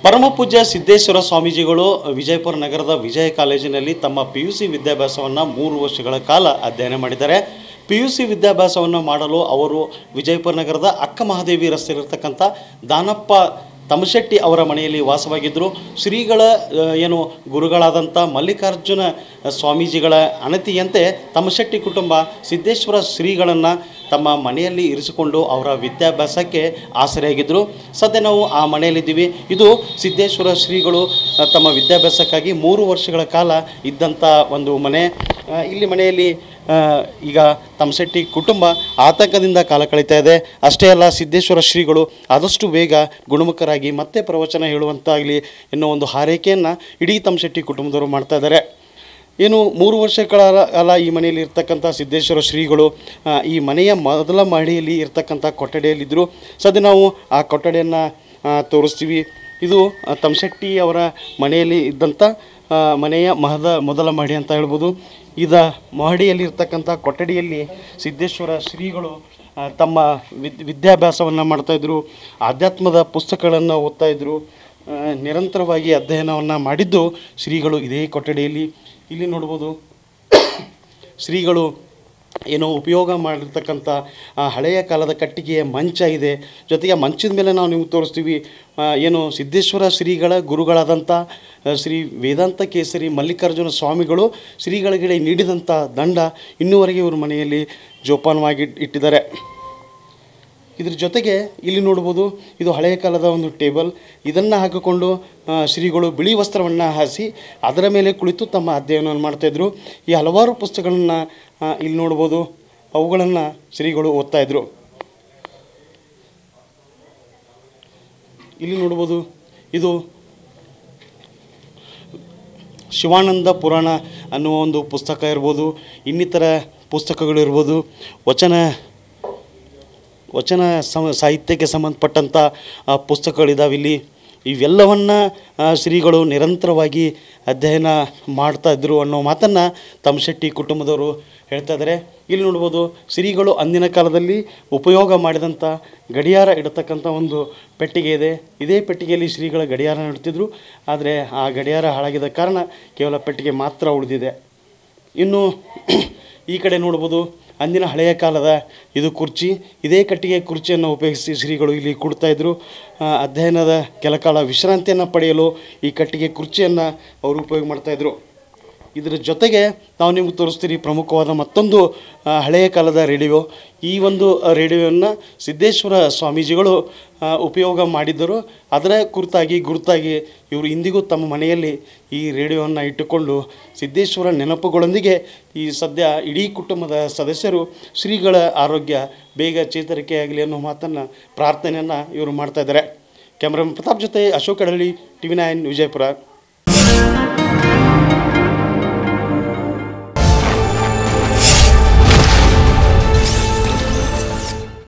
ಪರಮಪೂಜ್ಯ ಸಿದ್ದೇಶ್ವರ ಸ್ವಾಮೀಜಿಗಳು ವಿಜಯಪುರ ನಗರದ ವಿಜಯ ಕಾಲೇಜಿನಲ್ಲಿ ತಮ್ಮ ಪಿ ಯು ಸಿ ವಿದ್ಯಾಭ್ಯಾಸವನ್ನು ಮೂರು ವರ್ಷಗಳ ಕಾಲ ಅಧ್ಯಯನ ಮಾಡಿದ್ದಾರೆ ಪಿ ಯು ಸಿ ವಿದ್ಯಾಭ್ಯಾಸವನ್ನು ಮಾಡಲು ಅವರು ವಿಜಯಪುರ ನಗರದ ಅಕ್ಕ ಮಹಾದೇವಿ ರಸ್ತೆಯಲ್ಲಿರ್ತಕ್ಕಂಥ ದಾನಪ್ಪ ತಮಶೆಟ್ಟಿ ಅವರ ಮನೆಯಲ್ಲಿ ವಾಸವಾಗಿದ್ದರು ಶ್ರೀಗಳ ಆ, ಏನು ಗುರುಗಳಾದಂಥ ಮಲ್ಲಿಕಾರ್ಜುನ ಸ್ವಾಮೀಜಿಗಳ ಅಣತಿಯಂತೆ ತಮಶೆಟ್ಟಿ ಕುಟುಂಬ ಸಿದ್ದೇಶ್ವರ ಶ್ರೀಗಳನ್ನು ತಮ್ಮ ಮನೆಯಲ್ಲಿ ಇರಿಸಿಕೊಂಡು ಅವರ ವಿದ್ಯಾಭ್ಯಾಸಕ್ಕೆ ಆಸರೆಯಾಗಿದ್ದರು ಸದ್ಯ ನಾವು ಆ ಮನೆಯಲ್ಲಿದ್ದೀವಿ ಇದು ಸಿದ್ದೇಶ್ವರ ಶ್ರೀಗಳು ಆ, ತಮ್ಮ ವಿದ್ಯಾಭ್ಯಾಸಕ್ಕಾಗಿ ಮೂರು ವರ್ಷಗಳ ಕಾಲ ಇದ್ದಂಥ ಒಂದು ಮನೆ ಆ, ಇಲ್ಲಿ ಮನೆಯಲ್ಲಿ ಆ, ಈಗ ತಮಶೆಟ್ಟಿ ಕುಟುಂಬ ಆತಂಕದಿಂದ ಕಾಲ ಕಳೀತಾ ಇದೆ ಅಷ್ಟೇ ಅಲ್ಲ ಸಿದ್ದೇಶ್ವರ ಶ್ರೀಗಳು ಆದಷ್ಟು ಬೇಗ ಗುಣಮುಖರಾಗಿ ಮತ್ತೆ ಪ್ರವಚನ ಹೇಳುವಂತಾಗಲಿ ಎನ್ನುವ ಒಂದು ಹಾರೈಕೆಯನ್ನು ಇಡೀ ತಮಶೆಟ್ಟಿ ಕುಟುಂಬದವರು ಮಾಡ್ತಾ ಇದ್ದಾರೆ ಏನು ಮೂರು ವರ್ಷಗಳ ಕಾಲ ಈ ಮನೆಯಲ್ಲಿ ಇರ್ತಕ್ಕಂಥ ಸಿದ್ದೇಶ್ವರ ಶ್ರೀಗಳು ಆ, ಈ ಮನೆಯ ಮೊದಲ ಮಹಡಿಯಲ್ಲಿ ಇರ್ತಕ್ಕಂಥ ಕೊಠಡಿಯಲ್ಲಿದ್ದರು ಸದ್ಯ ನಾವು ಆ ಕೊಠಡಿಯನ್ನು ತೋರಿಸ್ತೀವಿ ಇದು ಆ, ತಮಶೆಟ್ಟಿ ಅವರ ಮನೆಯಲ್ಲಿ ಇದ್ದಂಥ ಆ, ಮನೆಯ ಮಹದ ಮೊದಲ ಮಹಡಿ ಅಂತ ಹೇಳ್ಬೋದು ಇದ ಮಹಡಿಯಲ್ಲಿ ಇರ್ತಕ್ಕಂಥ ಕೊಠಡಿಯಲ್ಲಿ ಸಿದ್ದೇಶ್ವರ ಶ್ರೀಗಳು ಆ, ತಮ್ಮ ವಿದ್ ವಿದ್ಯಾಭ್ಯಾಸವನ್ನು ಮಾಡ್ತಾಯಿದ್ರು ಆಧ್ಯಾತ್ಮದ ಪುಸ್ತಕಗಳನ್ನು ಓದ್ತಾ ಇದ್ರು ಆ, ನಿರಂತರವಾಗಿ ಅಧ್ಯಯನವನ್ನು ಮಾಡಿದ್ದು ಶ್ರೀಗಳು ಇದೇ ಕೊಠಡಿಯಲ್ಲಿ ಇಲ್ಲಿ ನೋಡ್ಬೋದು ಶ್ರೀಗಳು ಏನೋ ಉಪಯೋಗ ಮಾಡಿರ್ತಕ್ಕಂಥ ಆ ಹಳೆಯ ಕಾಲದ ಕಟ್ಟಿಗೆಯ ಮಂಚ ಇದೆ ಜೊತೆಗೆ ಆ ಮಂಚದ ಮೇಲೆ ನಾವು ನಿಮ್ಗೆ ತೋರಿಸ್ತೀವಿ ಆ, ಏನು ಸಿದ್ದೇಶ್ವರ ಶ್ರೀಗಳ ಗುರುಗಳಾದಂಥ ಆ, ಶ್ರೀ ವೇದಾಂತ ಕೇಸರಿ ಮಲ್ಲಿಕಾರ್ಜುನ ಸ್ವಾಮಿಗಳು ಶ್ರೀಗಳಿಗೆ ನೀಡಿದಂಥ ದಂಡ ಇನ್ನೂವರೆಗೆ ಇವ್ರ ಮನೆಯಲ್ಲಿ ಜೋಪಾನವಾಗಿ ಇಟ್ಟಿದ್ದಾರೆ ಇದ್ರ ಜೊತೆಗೆ ಇಲ್ಲಿ ನೋಡ್ಬೋದು ಇದು ಹಳೆಯ ಕಾಲದ ಒಂದು ಟೇಬಲ್ ಇದನ್ನು ಹಾಕಿಕೊಂಡು ಆ, ಶ್ರೀಗಳು ಬಿಳಿ ವಸ್ತ್ರವನ್ನು ಹಾಸಿ ಅದರ ಮೇಲೆ ಕುಳಿತು ತಮ್ಮ ಅಧ್ಯಯನವನ್ನು ಮಾಡ್ತಾಯಿದ್ರು ಈ ಹಲವಾರು ಪುಸ್ತಕಗಳನ್ನು ಇಲ್ಲಿ ನೋಡ್ಬೋದು ಅವುಗಳನ್ನು ಶ್ರೀಗಳು ಓದ್ತಾಯಿದ್ರು ಇಲ್ಲಿ ನೋಡ್ಬೋದು ಇದು ಶಿವಾನಂದ ಪುರಾಣ ಅನ್ನುವ ಒಂದು ಪುಸ್ತಕ ಇರ್ಬೋದು ಇನ್ನಿತರ ಪುಸ್ತಕಗಳು ಇರ್ಬೋದು ವಚನ ವಚನ ಸಮ ಸಾಹಿತ್ಯಕ್ಕೆ ಸಂಬಂಧಪಟ್ಟಂಥ ಆ, ಪುಸ್ತಕಗಳಿದಾವೆ ಇಲ್ಲಿ ಇವೆಲ್ಲವನ್ನು ಶ್ರೀಗಳು ನಿರಂತರವಾಗಿ ಅಧ್ಯಯನ ಮಾಡ್ತಾ ಇದ್ರು ಅನ್ನೋ ಮಾತನ್ನು ತಮಶೆಟ್ಟಿ ಕುಟುಂಬದವರು ಹೇಳ್ತಾ ಇದ್ದಾರೆ ಇಲ್ಲಿ ನೋಡ್ಬೋದು ಶ್ರೀಗಳು ಅಂದಿನ ಕಾಲದಲ್ಲಿ ಉಪಯೋಗ ಮಾಡಿದಂಥ ಗಡಿಯಾರ ಇಡತಕ್ಕಂಥ ಒಂದು ಪೆಟ್ಟಿಗೆ ಇದೆ ಇದೇ ಪೆಟ್ಟಿಗೆಯಲ್ಲಿ ಶ್ರೀಗಳ ಗಡಿಯಾರ ಇಡ್ತಿದ್ರು ಆದರೆ ಆ ಗಡಿಯಾರ ಹಾಳಾಗಿದ್ದ ಕಾರಣ ಕೇವಲ ಪೆಟ್ಟಿಗೆ ಮಾತ್ರ ಉಳಿದಿದೆ ಇನ್ನು ಈ ಕಡೆ ನೋಡ್ಬೋದು ಅಂದಿನ ಹಳೆಯ ಕಾಲದ ಇದು ಕುರ್ಚಿ ಇದೇ ಕಟ್ಟಿಗೆ ಕುರ್ಚಿಯನ್ನು ಉಪಯೋಗಿಸಿ ಶ್ರೀಗಳು ಇಲ್ಲಿ ಕೊಡ್ತಾ ಇದ್ರು ಆ, ಅಧ್ಯಯನದ ಕೆಲಕಾಲ ವಿಶ್ರಾಂತಿಯನ್ನು ಪಡೆಯಲು ಈ ಕಟ್ಟಿಗೆ ಕುರ್ಚಿಯನ್ನು ಅವರು ಉಪಯೋಗ ಮಾಡ್ತಾಯಿದ್ರು ಇದರ ಜೊತೆಗೆ ನಾವು ನಿಮ್ಗೆ ತೋರಿಸ್ತೀರಿ ಪ್ರಮುಖವಾದ ಮತ್ತೊಂದು ಆ, ಹಳೆಯ ಕಾಲದ ರೇಡಿಯೋ ಈ ಒಂದು ರೇಡಿಯೋವನ್ನು ಸಿದ್ದೇಶ್ವರ ಸ್ವಾಮೀಜಿಗಳು ಆ, ಉಪಯೋಗ ಮಾಡಿದ್ದರು ಅದರ ಕುರಿತಾಗಿ ಗುರುತಾಗಿ ಇವರು ಇಂದಿಗೂ ತಮ್ಮ ಮನೆಯಲ್ಲಿ ಈ ರೇಡಿಯೋವನ್ನು ಇಟ್ಟುಕೊಂಡು ಸಿದ್ದೇಶ್ವರ ನೆನಪುಗಳೊಂದಿಗೆ ಈ ಸದ್ಯ ಇಡೀ ಕುಟುಂಬದ ಸದಸ್ಯರು ಶ್ರೀಗಳ ಆರೋಗ್ಯ ಬೇಗ ಚೇತರಿಕೆಯಾಗಲಿ ಅನ್ನೋ ಮಾತನ್ನು ಪ್ರಾರ್ಥನೆಯನ್ನು ಇವರು ಮಾಡ್ತಾ ಇದ್ದಾರೆ ಕ್ಯಾಮ್ರಾಮನ್ ಪ್ರತಾಪ್ ಜೊತೆ Ashok Adali T V nine Vijayapura